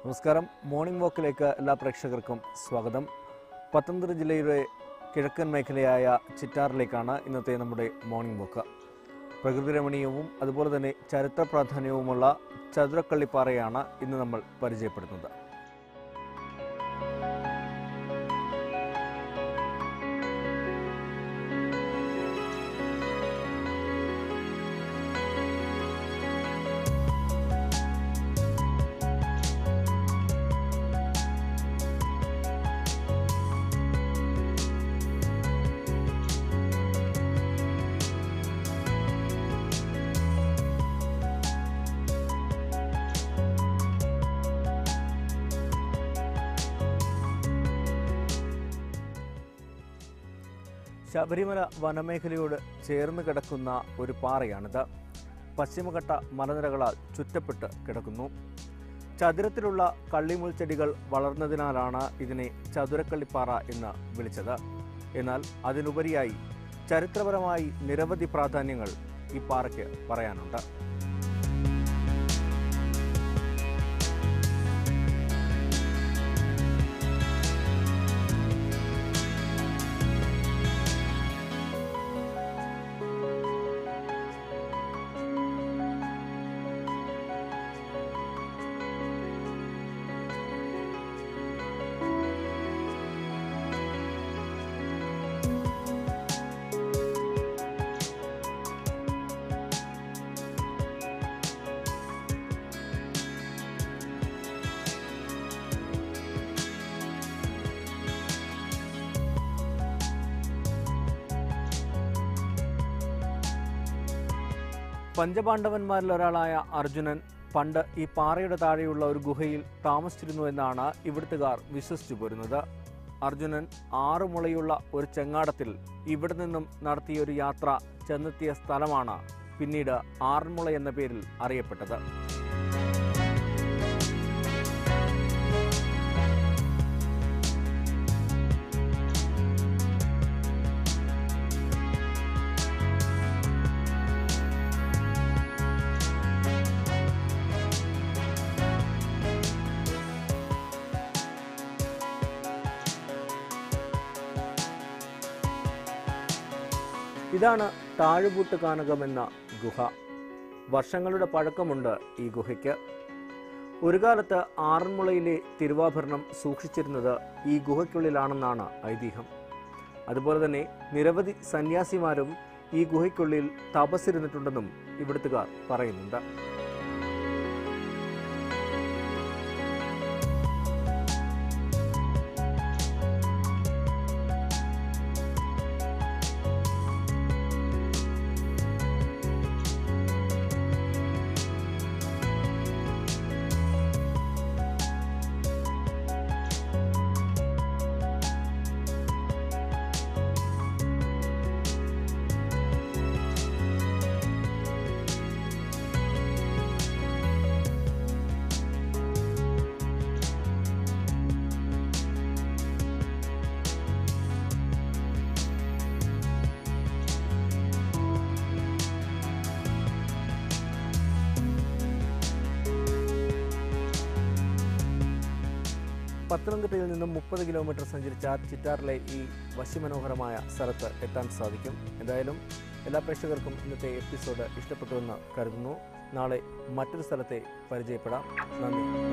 നമസ്കാരം മോർണിംഗ് വാക്കിലേക്ക് എല്ലാ പ്രേക്ഷകർക്കും സ്വാഗതം പത്തനംതിട്ട ജില്ലയുടെ കിഴക്കൻ മേഖലയായ ചിറ്റാറിലേക്കാണ് ഇന്നത്തെ നമ്മുടെ മോർണിംഗ് വാക്ക് പ്രകൃതി രമണീയവും അതുപോലെ തന്നെ ചരിത്ര പ്രാധാന്യവുമുള്ള ചതുരക്കള്ളിപ്പാറയാണ് ഇന്ന് നമ്മൾ പരിചയപ്പെടുന്നത് ശബരിമല വനമേഖലയോട് ചേർന്ന് കിടക്കുന്ന ഒരു പാറയാണിത് പശ്ചിമഘട്ട മലനിരകളാൽ ചുറ്റപ്പെട്ട് കിടക്കുന്നു ചതുരത്തിലുള്ള കള്ളിമുൾ ചെടികൾ വളർന്നതിനാലാണ് ഇതിനെ ചതുരക്കള്ളിപ്പാറ എന്ന് വിളിച്ചത് എന്നാൽ അതിനുപരിയായി ചരിത്രപരമായി നിരവധി പ്രാധാന്യങ്ങൾ ഈ പാറയ്ക്ക് പറയാനുണ്ട് പഞ്ചപാണ്ഡവന്മാരിൽ ഒരാളായ അർജുനൻ പണ്ട് ഈ പാറയുടെ താഴെയുള്ള ഒരു ഗുഹയിൽ താമസിച്ചിരുന്നു എന്നാണ് ഇവിടുത്തുകാർ വിശ്വസിച്ചു പോരുന്നത് അർജുനൻ ആറു മുളയുള്ള ഒരു ചെങ്ങാടത്തിൽ ഇവിടെ നിന്നും നടത്തിയ ഒരു യാത്ര ചെന്നെത്തിയ സ്ഥലമാണ് പിന്നീട് ആറന്മുള എന്ന പേരിൽ അറിയപ്പെട്ടത് ഇതാണ് താഴുപൂട്ട് കാനകം എന്ന ഗുഹ വർഷങ്ങളുടെ പഴക്കമുണ്ട് ഈ ഗുഹയ്ക്ക് ഒരു കാലത്ത് ആറന്മുളയിലെ തിരുവാഭരണം സൂക്ഷിച്ചിരുന്നത് ഈ ഗുഹയ്ക്കുള്ളിലാണെന്നാണ് ഐതിഹ്യം അതുപോലെ തന്നെ നിരവധി സന്യാസിമാരും ഈ ഗുഹയ്ക്കുള്ളിൽ തപസ്സിരുന്നിട്ടുണ്ടെന്നും ഇവിടുത്തുകാർ പറയുന്നുണ്ട് പത്തനംതിട്ടയിൽ നിന്നും മുപ്പത് കിലോമീറ്റർ സഞ്ചരിച്ചാൽ ചിറ്റാറിലെ ഈ വശ്യമനോഹരമായ സ്ഥലത്ത് എത്താൻ സാധിക്കും എന്തായാലും എല്ലാ പ്രേക്ഷകർക്കും ഇന്നത്തെ എപ്പിസോഡ് ഇഷ്ടപ്പെട്ടുവെന്ന് കരുതുന്നു നാളെ മറ്റൊരു സ്ഥലത്തെ പരിചയപ്പെടാം നന്ദി